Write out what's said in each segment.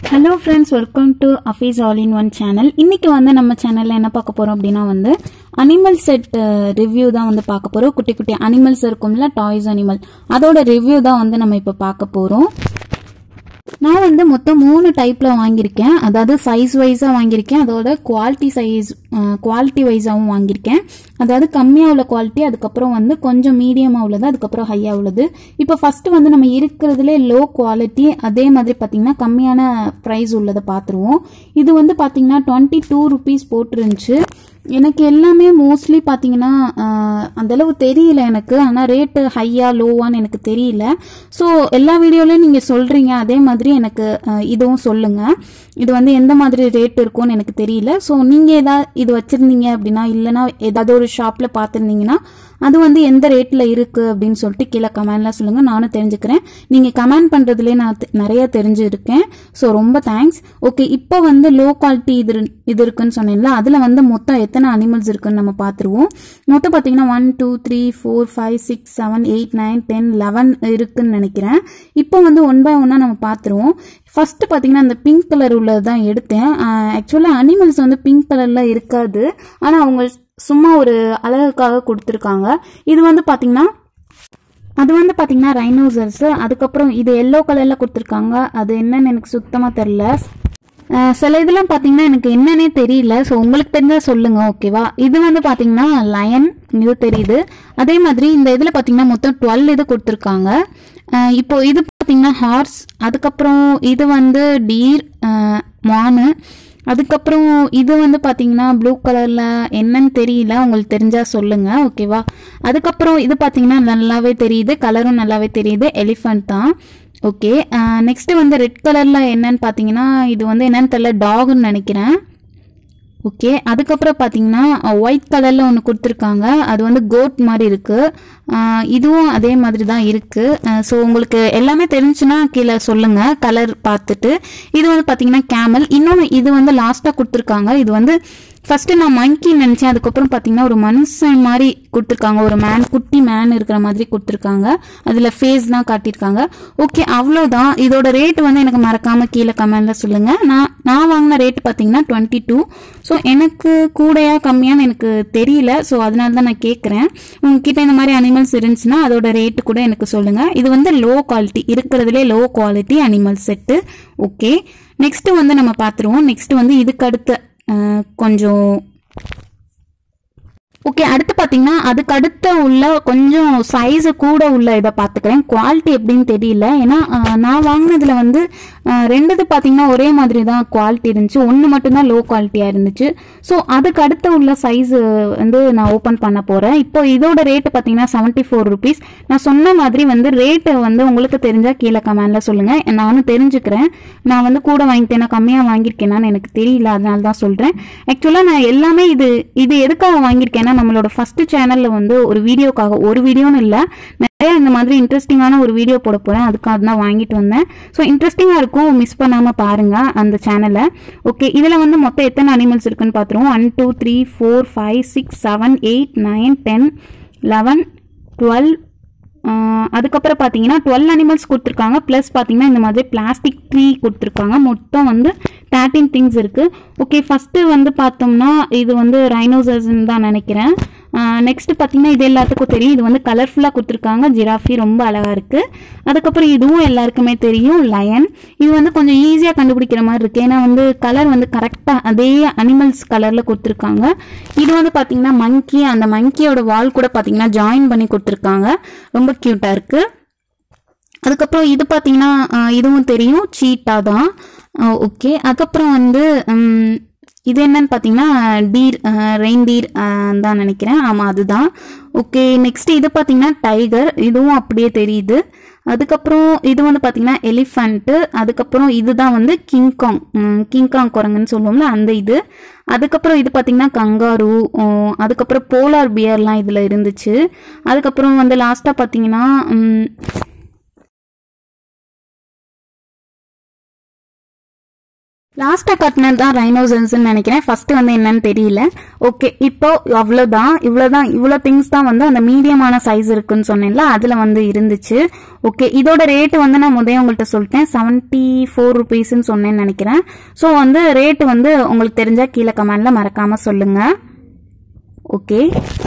hello friends welcome to office all in one channel இன்னைக்கு வந்து நம்ம சேனல்ல என்ன பார்க்க போறோம் அப்படின்னா வந்து அனிமல் செட் ரிவ்யூ தான் வந்து பார்க்க போறோம் குட்டி குட்டி அனிமல்ஸ் இருக்கும்ல டாய்ஸ் அனிமல் அதோட ரிவ்யூ தான் வந்து நம்ம இப்போ பார்க்க போறோம் நான் வந்து மொத்தம் மூணு டைப்ல வாங்கியிருக்கேன் அதாவது சைஸ் வைஸா வாங்கியிருக்கேன் அதோட குவாலிட்டி சைஸ் குவாலிட்டி வைஸாவும் வாங்கியிருக்கேன் அதாவது கம்மியாக உள்ள குவாலிட்டி அதுக்கப்புறம் வந்து கொஞ்சம் மீடியமாக உள்ளது அதுக்கப்புறம் ஹையாக உள்ளது இப்போ ஃபர்ஸ்ட் வந்து நம்ம இருக்கிறதுலே லோ குவாலிட்டி அதே மாதிரி பார்த்தீங்கன்னா கம்மியான ப்ரைஸ் உள்ளதை பார்த்துருவோம் இது வந்து பார்த்தீங்கன்னா டுவெண்ட்டி டூ ருபீஸ் போட்டுருந்துச்சு எனக்கு எல்லாமே மோஸ்ட்லி பார்த்தீங்கன்னா அந்தளவு தெரியல எனக்கு ஆனால் ரேட்டு ஹையா லோவான்னு எனக்கு தெரியல ஸோ எல்லா வீடியோலையும் நீங்கள் சொல்கிறீங்க அதே மாதிரி எனக்கு அஹ், இதுவும் சொல்லுங்கள் இது வந்து எந்த மாதிரி ரேட் இருக்கும்னு எனக்கு தெரியல ஸோ நீங்கள் ஏதாவது இது வச்சுருந்தீங்க அப்படின்னா இல்லைனா ஏதாவது ஒரு ஷாப்பில் பார்த்துருந்தீங்கன்னா அது வந்து எந்த ரேட்டில் இருக்குது அப்படின்னு சொல்லிட்டு கீழே கமெண்ட்லாம் சொல்லுங்கள் நானும் தெரிஞ்சுக்கிறேன் நீங்கள் கமெண்ட் பண்ணுறதுலே நான் தெ- நிறைய தெரிஞ்சிருக்கேன் ஸோ ரொம்ப தேங்க்ஸ் ஓகே இப்போ வந்து லோ குவாலிட்டி இது இரு- இது இருக்குன்னு சொன்னேன்ல அதில் வந்து மொத்தம் எத்தனை அனிமல்ஸ் இருக்குன்னு நம்ம பார்த்துருவோம் மொத்தம் பார்த்தீங்கன்னா one two three four five six seven eight nine ten eleven இருக்குன்னு நினைக்கிறேன் இப்போ வந்து ஒன் பை ஒன்னாக நம்ம பார்த்துருவோம் ஃபர்ஸ்ட் பார்த்தீங்கன்னா அந்த பிங்க் கலர் உள்ளது தான் எடுத்தேன் ஆக்சுவலாக அனிமல்ஸ் வந்து பிங்க் கலரில் இருக்காது ஆனால் அவங்க சும்மா ஒரு அழகுக்காக கொடுத்துருக்காங்க இது வந்து பார்த்தீங்கன்னா அது வந்து பார்த்தீங்கன்னா ரைனோசர்ஸ் அதுக்கப்புறம் இது எல்லோ கலரில் கொடுத்துருக்காங்க அது என்னன்னு எனக்கு சுத்தமாக தெரில அஹ் சில இதெல்லாம் பார்த்தீங்கன்னா எனக்கு என்னன்னே தெரியல ஸோ உங்களுக்கு தெரிஞ்சா சொல்லுங்க ஓகேவா இது வந்து பார்த்தீங்கன்னா லயன் இது தெரியுது அதே மாதிரி இந்த இதில் பார்த்தீங்கன்னா மொத்தம் டுவெல் இது கொடுத்துருக்காங்க அஹ் இப்போ இது பார்த்தீங்கன்னா ஹார்ஸ் அதுக்கப்புறம் இது வந்து டீர் மானு அதுக்கப்புறம் இது வந்து பார்த்தீங்கன்னா ப்ளூ கலரில் என்னன்னு தெரியல உங்களுக்கு தெரிஞ்சால் சொல்லுங்கள் ஓகேவா அதுக்கப்புறம் இது பார்த்தீங்கன்னா நல்லாவே தெரியுது கலரும் நல்லாவே தெரியுது எலிஃபண்ட் தான் ஓகே நெக்ஸ்ட் வந்து ரெட் கலரில் என்னன்னு பார்த்தீங்கன்னா இது வந்து என்னன்னு தெரியல டாகுன்னு நினைக்கிறேன் ஓகே அதுக்கப்புறம் பார்த்தீங்கன்னா ஒயிட் கலரில் ஒன்று கொடுத்துருக்காங்க அது வந்து கோட் மாதிரி இருக்குது இதுவும் அதே மாதிரி தான் இருக்குது ஸோ உங்களுக்கு எல்லாமே தெரிஞ்சுன்னா கீழே சொல்லுங்கள் கலர் பார்த்துட்டு இது வந்து பார்த்தீங்கன்னா கேமல் இன்னொன்று இது வந்து லாஸ்ட்டாக கொடுத்துருக்காங்க இது வந்து ஃபர்ஸ்ட் நான் மங்கி நினச்சேன் அதுக்கப்புறம் பார்த்தீங்கன்னா ஒரு மனுஷன் மாதிரி கொடுத்துருக்காங்க ஒரு மேன் குட்டி மேன் இருக்கிற மாதிரி கொடுத்துருக்காங்க அதில் ஃபேஸ் தான் காட்டியிருக்காங்க ஓகே அவ்வளோதான் இதோட ரேட் வந்து எனக்கு மறக்காமல் கீழே கமெண்ட்ல சொல்லுங்கள் நான் நான் வாங்கின ரேட் பார்த்தீங்கன்னா டுவெண்ட்டி டூ ஸோ எனக்கு கூடையா கம்மியான்னு எனக்கு தெரியல ஸோ அதனால தான் நான் கேட்குறேன் உங்ககிட்ட இந்த மாதிரி அனிமல்ஸ் இருந்துச்சுன்னா அதோட ரேட்டு கூட எனக்கு சொல்லுங்கள் இது வந்து லோ குவாலிட்டி இருக்கிறதுலே low quality animal set okay next வந்து நம்ம பார்த்துருவோம் நெக்ஸ்ட் வந்து இதுக்கு அடுத்த அஹ், கொஞ்சம் ஓகே அடுத்து பார்த்தீங்கன்னா அதுக்கு அடுத்த உள்ள கொஞ்சம் சைஸு கூட உள்ள இதை பார்த்துக்கிறேன் குவாலிட்டி எப்படின்னு தெரியல ஏன்னா அஹ், நான் வாங்கினதுல வந்து அஹ், ரெண்டுது பார்த்தீங்கன்னா ஒரே மாதிரி தான் குவாலிட்டி இருந்துச்சு ஒன்று மட்டும்தான் லோ குவாலிட்டியாக இருந்துச்சு ஸோ அதுக்கு அடுத்த உள்ள சைஸ் வந்து நான் ஓப்பன் பண்ண போகிறேன் இப்போ இதோட ரேட்டு பார்த்தீங்கன்னா செவன்ட்டி ஃபோர் ருபீஸ் நான் சொன்ன மாதிரி வந்து ரேட்டு வந்து உங்களுக்கு தெரிஞ்சால் கீழே கமெண்டில் சொல்லுங்கள் நானும் தெரிஞ்சுக்கிறேன் நான் வந்து கூட வாங்கிட்டேன் கம்மியாக வாங்கியிருக்கேனான்னு எனக்கு தெரியல அதனால தான் சொல்கிறேன் ஆக்சுவலாக நான் எல்லாமே இது இது எதுக்காக வாங்கியிருக்கேன்னா நம்மளோட ஃபர்ஸ்ட் சேனலில் வந்து ஒரு வீடியோக்காக ஒரு வீடியோன்னு இல்லை நிறைய இந்த மாதிரி இன்ட்ரெஸ்டிங்கான ஒரு வீடியோ போட போகிறேன் அதுக்காக தான் வாங்கிட்டு வந்தேன் ஸோ இன்ட்ரெஸ்டிங்காக இருக்கும் மிஸ் பண்ணாமல் பாருங்கள் அந்த சேனலை ஓகே இதில் வந்து மொத்தம் எத்தனை அனிமல்ஸ் இருக்குன்னு பார்த்துருவோம் one two three four five six seven eight nine ten eleven twelve அதுக்கப்புறம் பார்த்தீங்கன்னா டுவெல் அனிமல்ஸ் கொடுத்துருக்காங்க ப்ளஸ் பார்த்தீங்கன்னா இந்த மாதிரி பிளாஸ்டிக் ட்ரீ கொடுத்துருக்காங்க மொத்தம் வந்து தேர்ட்டீன் திங்ஸ் இருக்குது ஓகே ஃபஸ்ட்டு வந்து பார்த்தோம்னா இது வந்து ரைனோசர்ஸ்ன்னு தான் நினைக்கிறேன் நெக்ஸ்ட் பார்த்தீங்கன்னா இது எல்லாத்துக்கும் தெரியும் இது வந்து கலர்ஃபுல்லாக கொடுத்துருக்காங்க ஜிராஃபி ரொம்ப அழகாக இருக்குது அதுக்கப்புறம் இதுவும் எல்லாருக்குமே தெரியும் லயன் இது வந்து கொஞ்சம் ஈஸியாக கண்டுபிடிக்கிற மாதிரி இருக்குது ஏன்னா வந்து கலர் வந்து கரெக்டாக அதே அனிமல்ஸ் கலரில் கொடுத்துருக்காங்க இது வந்து பார்த்தீங்கன்னா மங்கி அந்த மங்கியோட வால் கூட பார்த்தீங்கன்னா ஜாயின் பண்ணி கொடுத்துருக்காங்க ரொம்ப க்யூட்டாக இருக்குது அதுக்கப்புறம் இது பார்த்தீங்கன்னா அஹ், இதுவும் தெரியும் சீட்டா தான் ஓகே அதுக்கப்புறம் வந்து ம், இது என்னன்னு பார்த்தீங்கன்னா டீர் ரெயின் டீர் தான் நினைக்கிறேன் ஆமாம் அதுதான் ஓகே நெக்ஸ்ட் இது பார்த்தீங்கன்னா டைகர் இதுவும் அப்படியே தெரியுது அதுக்கப்புறம் இது வந்து பார்த்தீங்கன்னா எலிஃபண்ட்டு அதுக்கப்புறம் இதுதான் வந்து கிங்காங் கிங்காங் குரங்குன்னு சொல்லுவோம்ல அந்த இது அதுக்கப்புறம் இது பார்த்தீங்கன்னா கங்காரு உம், அதுக்கப்புறம் போலார் பியர்லாம் இதில் இருந்துச்சு அதுக்கப்புறம் வந்து லாஸ்ட்டாக பார்த்தீங்கன்னா ம், லாஸ்டா கட்டினது தான் ரைனோசன்ஸ் நினைக்கிறேன் ஃபர்ஸ்ட் வந்து என்னன்னு தெரியல ஓகே இப்போ அவ்வளவுதான் இவ்வளவுதான் இவ்வளவு திங்ஸ் தான் வந்து அந்த மீடியமான சைஸ் இருக்குன்னு சொன்னேன்ல அதுல வந்து இருந்துச்சு ஓகே இதோட ரேட் வந்து நான் முதல்ல உங்கள்கிட்ட சொல்லிட்டேன் செவன்டி ஃபோர் ருபீஸ்ன்னு சொன்னேன்னு நினைக்கிறேன் ஸோ வந்து ரேட் வந்து உங்களுக்கு தெரிஞ்சா கீழே கமெண்ட்ல மறக்காம சொல்லுங்க ஓகே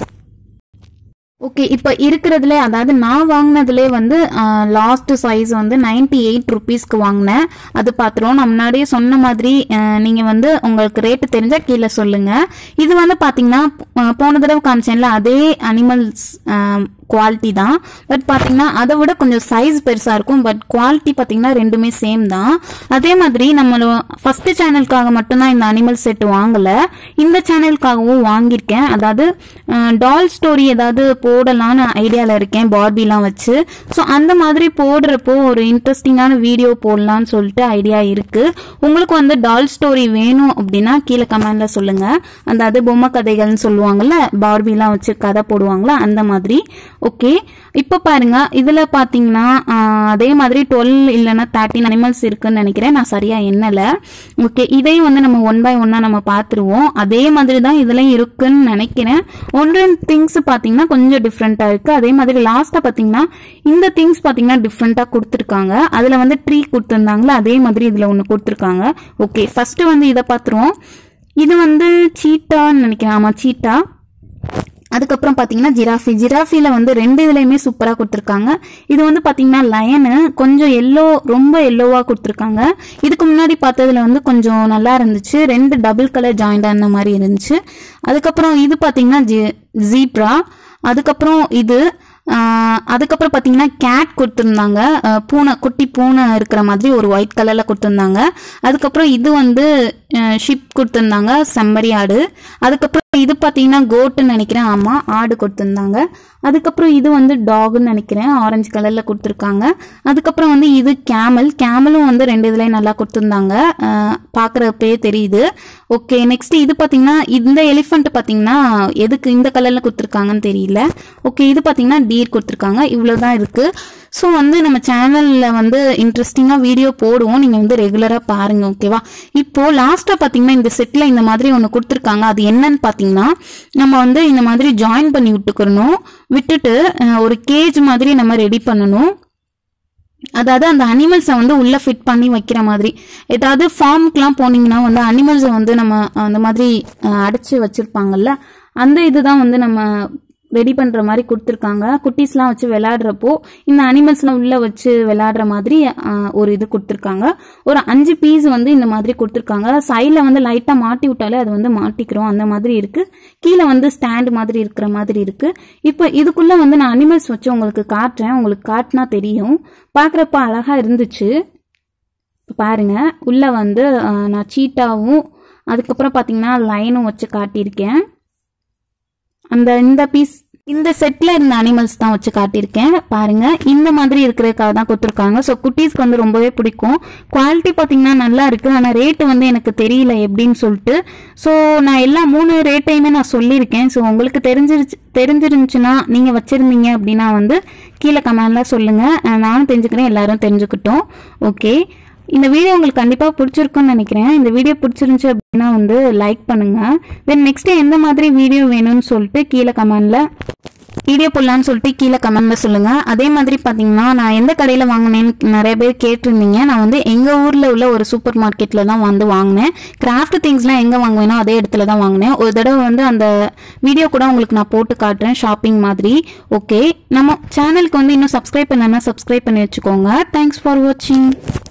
ஓகே இப்போ இருக்கிறதுல அதாவது நான் வாங்கினதுலே வந்து லாஸ்ட் சைஸ் வந்து நைன்டி எயிட் ருபீஸ்க்கு வாங்கினேன் அது பார்த்துருவோம் நான் முன்னாடியே சொன்ன மாதிரி அஹ், நீங்க வந்து உங்களுக்கு ரேட்டு தெரிஞ்சா கீழே சொல்லுங்க இது வந்து பாத்தீங்கன்னா அஹ், போன தடவை காமிச்சேன்ல அதே அனிமல்ஸ் குவாலிட்டி தான் பட் பாத்தீங்கன்னா அதை விட கொஞ்சம் சைஸ் பெருசா இருக்கும் பட் குவாலிட்டி பாத்தீங்கன்னா ரெண்டுமே சேம் தான் அதே மாதிரி நம்ம ஃபர்ஸ்ட் சேனலுக்காக மட்டும்தான் இந்த அனிமல் செட் வாங்கல இந்த சேனலுக்காகவும் வாங்கியிருக்கேன் அதாவது டால் ஸ்டோரி ஏதாவது போடலாம்னு ஐடியால இருக்கேன் பார்பிலாம் வச்சு ஸோ அந்த மாதிரி போடுறப்போ ஒரு இன்ட்ரெஸ்டிங்கான வீடியோ போடலாம்னு சொல்லிட்டு ஐடியா இருக்கு உங்களுக்கு வந்து டால் ஸ்டோரி வேணும் அப்படின்னா கீழே கமெண்ட்ல சொல்லுங்க அந்த அது பொம்மை கதைகள்னு சொல்லுவாங்கல்ல பார்பிலாம் வச்சு கதை போடுவாங்களா அந்த மாதிரி ஓகே இப்போ பாருங்க இதுல பாத்தீங்கன்னா ஆஹ், அதே மாதிரி டுவெல் இல்லைன்னா தேர்ட்டின் அனிமல்ஸ் இருக்குன்னு நினைக்கிறேன் நான் சரியா எண்ணல ஓகே இதையும் வந்து நம்ம ஒன் பை ஒன்னா நம்ம பார்த்துருவோம் அதே மாதிரி தான் இதுலயும் இருக்குன்னு நினைக்கிறேன் ஒன்று திங்ஸ் பாத்தீங்கன்னா கொஞ்சம் டிஃப்ரெண்டா இருக்கு அதே மாதிரி லாஸ்டா பாத்தீங்கன்னா இந்த திங்ஸ் பாத்தீங்கன்னா டிஃப்ரெண்டா கொடுத்துருக்காங்க அதுல வந்து ட்ரீ கொடுத்துருந்தாங்களா அதே மாதிரி இதுல ஒன்று கொடுத்துருக்காங்க ஓகே ஃபர்ஸ்ட் வந்து இதை பார்த்துருவோம் இது வந்து சீட்டான்னு நினைக்கிறேன் ஆமா சீட்டா அதுக்கப்புறம் பார்த்தீங்கன்னா ஜிராஃபி ஜிராஃபியில் வந்து ரெண்டு இதுலையுமே சூப்பராக கொடுத்துருக்காங்க இது வந்து பார்த்தீங்கன்னா லயனு கொஞ்சம் எல்லோ ரொம்ப எல்லோவாக கொடுத்துருக்காங்க இதுக்கு முன்னாடி பார்த்ததுல வந்து கொஞ்சம் நல்லா இருந்துச்சு ரெண்டு டபுள் கலர் ஜாயிண்ட் அந்த மாதிரி இருந்துச்சு அதுக்கப்புறம் இது பார்த்தீங்கன்னா ஜி ஜீப்ரா அதுக்கப்புறம் இது ஆஹ், அதுக்கப்புறம் பார்த்தீங்கன்னா கேட் கொடுத்துருந்தாங்க ஆஹ், பூனை குட்டி பூனை இருக்கிற மாதிரி ஒரு ஒயிட் கலரில் கொடுத்துருந்தாங்க அதுக்கப்புறம் இது வந்து ஷிப் கொடுத்துருந்தாங்க செம்மறி ஆடு அதுக்கப்புறம் இது பார்த்தீங்கன்னா கோட்டுன்னு நினைக்கிறேன் ஆமாம் ஆடு கொடுத்துருந்தாங்க அதுக்கப்புறம் இது வந்து டாக்னு நினைக்கிறேன் ஆரஞ்சு கலரில் கொடுத்துருக்காங்க அதுக்கப்புறம் வந்து இது கேமல் கேமலும் வந்து ரெண்டு இதுலேயும் நல்லா கொடுத்துருந்தாங்க பார்க்குறப்பே தெரியுது ஓகே நெக்ஸ்ட் இது பார்த்தீங்கன்னா இந்த எலிஃபண்ட் பார்த்தீங்கன்னா எதுக்கு இந்த கலரில் கொடுத்துருக்காங்கன்னு தெரியல ஓகே இது பார்த்தீங்கன்னா டீர் கொடுத்துருக்காங்க இவ்வளோதான் இருக்குது ஸோ வந்து நம்ம சேனலில் வந்து இன்ட்ரெஸ்டிங்காக வீடியோ போடுவோம் நீங்கள் வந்து ரெகுலராக பாருங்க ஓகேவா இப்போ லாஸ்ட்டாக பார்த்தீங்கன்னா இந்த செட்டில் இந்த மாதிரி ஒன்று கொடுத்துருக்காங்க அது என்னன்னு பார்த்தீங்கன்னா நம்ம வந்து இந்த மாதிரி ஜாயின் பண்ணி விட்டுக்கிறணும் விட்டுட்டு அஹ், ஒரு கேஜ் மாதிரி நம்ம ரெடி பண்ணணும் அதாவது அந்த அனிமல்ஸை வந்து உள்ள ஃபிட் பண்ணி வைக்கிற மாதிரி ஏதாவது ஃபார்முக்குலாம் போனீங்கன்னா வந்து அனிமல்ஸை வந்து நம்ம அந்த மாதிரி அஹ், அடைச்சு வச்சிருப்பாங்கல்ல அந்த இதுதான் வந்து நம்ம ரெடி பண்ற மாதிரி கொடுத்துருக்காங்க குட்டீஸ்லாம் வச்சு விளையாடுறப்போ இந்த அனிமல்ஸ்லாம் உள்ள வச்சு விளையாடுற மாதிரி அஹ், ஒரு இது கொடுத்துருக்காங்க ஒரு அஞ்சு பீஸ் வந்து இந்த மாதிரி கொடுத்துருக்காங்க சைடில் வந்து லைட்டாக மாட்டி விட்டாலே அது வந்து மாட்டிக்கிறோம் அந்த மாதிரி இருக்கு கீழே வந்து ஸ்டாண்ட் மாதிரி இருக்கிற மாதிரி இருக்கு இப்போ இதுக்குள்ள வந்து நான் அனிமல்ஸ் வச்சு உங்களுக்கு காட்டுறேன் உங்களுக்கு காட்டினா தெரியும் பார்க்குறப்ப அழகா இருந்துச்சு இப்ப பாருங்க உள்ள வந்து அஹ், நான் சீட்டாவும் அதுக்கப்புறம் பார்த்தீங்கன்னா லைனும் வச்சு காட்டியிருக்கேன் அந்த இந்த பீஸ் இந்த செட்ல இருந்த அனிமல்ஸ் தான் வச்சு காட்டியிருக்கேன் பாருங்க இந்த மாதிரி இருக்கிறதுக்காக தான் கொடுத்துருக்காங்க ஸோ குட்டீஸ்க்கு வந்து ரொம்பவே பிடிக்கும் குவாலிட்டி பார்த்தீங்கன்னா நல்லா இருக்கு ஆனால் ரேட்டு வந்து எனக்கு தெரியல எப்படின்னு சொல்லிட்டு ஸோ நான் எல்லா மூணு ரேட்டையுமே நான் சொல்லியிருக்கேன் ஸோ உங்களுக்கு தெரிஞ்சிருச்சு தெரிஞ்சிருந்துச்சுன்னா நீங்கள் வச்சிருந்தீங்க அப்படின்னா வந்து கீழே கமெண்ட்ல சொல்லுங்க அஹ் நானும் தெரிஞ்சுக்கிறேன் எல்லாரும் தெரிஞ்சுக்கிட்டோம் ஓகே இந்த வீடியோ உங்களுக்கு கண்டிப்பாக பிடிச்சிருக்குன்னு நினைக்கிறேன் இந்த வீடியோ பிடிச்சிருந்துச்சு அப்படின்னா வந்து லைக் பண்ணுங்க தென் நெக்ஸ்ட் எந்த மாதிரி வீடியோ வேணும்னு சொல்லிட்டு கீழே கமெண்ட்ல வீடியோ போடலான்னு சொல்லிட்டு கீழே கமெண்ட்ல சொல்லுங்க அதே மாதிரி பார்த்தீங்கன்னா நான் எந்த கடையில் வாங்கினேன்னு நிறைய பேர் கேட்டிருந்தீங்க நான் வந்து எங்கள் ஊரில் உள்ள ஒரு சூப்பர் மார்க்கெட்டில் தான் வந்து வாங்கினேன் கிராஃப்ட் திங்ஸ்லாம் எங்கே வாங்குவேனோ அதே இடத்துல தான் வாங்கினேன் ஒரு தடவை வந்து அந்த வீடியோ கூட உங்களுக்கு நான் போட்டு காட்டுறேன் ஷாப்பிங் மாதிரி ஓகே நம்ம சேனலுக்கு வந்து இன்னும் சப்ஸ்கிரைப் பண்ணலன்னா சப்ஸ்கிரைப் பண்ணி வச்சுக்கோங்க தேங்க்ஸ் ஃபார் வாட்சிங்